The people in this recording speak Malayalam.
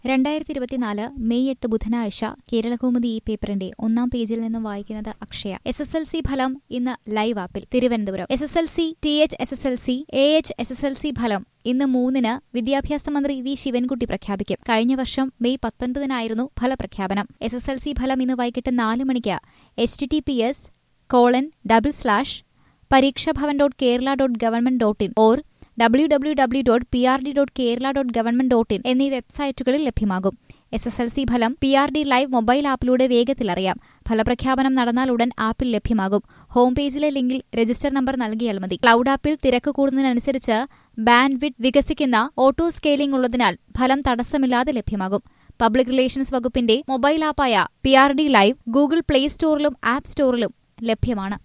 രണ്ടായിരത്തി ഇരുപത്തിനാല് മെയ് എട്ട് ബുധനാഴ്ച കേരളകൗമുദി ഈ പേപ്പറിന്റെ ഒന്നാം പേജിൽ നിന്നും വായിക്കുന്നത് Akshaya S S L C ഫലം ഇന്ന് ലൈവ് ആപ്പിൽ Thiruvananthapuram S S L C T H S S L C A H S S L C ഫലം ഇന്ന് മൂന്നിന് വിദ്യാഭ്യാസ മന്ത്രി വി ശിവൻകുട്ടി പ്രഖ്യാപിക്കും കഴിഞ്ഞ വർഷം മെയ് പത്തൊൻപതിനായിരുന്നു ഫലപ്രഖ്യാപനം എസ് എസ് എൽ സി ഫലം ഇന്ന് വൈകിട്ട് നാല് മണിക്ക് H T T P S colon double slash Pareekshabhavan dot Kerala dot government dot in or W W W dot P R D dot Kerala dot government dot in എന്നീ വെബ്സൈറ്റുകളിൽ ലഭ്യമാകും എസ് എസ് എൽ സി ഫലം P R D live mobile ആപ്പിലൂടെ വേഗത്തിൽ അറിയാം ഫലപ്രഖ്യാപനം നടന്നാൽ ഉടൻ ആപ്പിൽ ലഭ്യമാകും ഹോം പേജിലെ ലിങ്കിൽ രജിസ്റ്റർ നമ്പർ നൽകിയാൽ മതി ക്ലൌഡ് ആപ്പിൽ തിരക്ക് കൂടുന്നതിനനുസരിച്ച് ബാൻഡ് വിഡ് വികസിക്കുന്ന ഓട്ടോ സ്കെയിലിംഗ് ഉള്ളതിനാൽ ഫലം തടസ്സമില്ലാതെ ലഭ്യമാകും പബ്ലിക് റിലേഷൻസ് വകുപ്പിന്റെ മൊബൈൽ ആപ്പായ P R D live Google play സ്റ്റോറിലും ആപ്പ് സ്റ്റോറിലും ലഭ്യമാണ്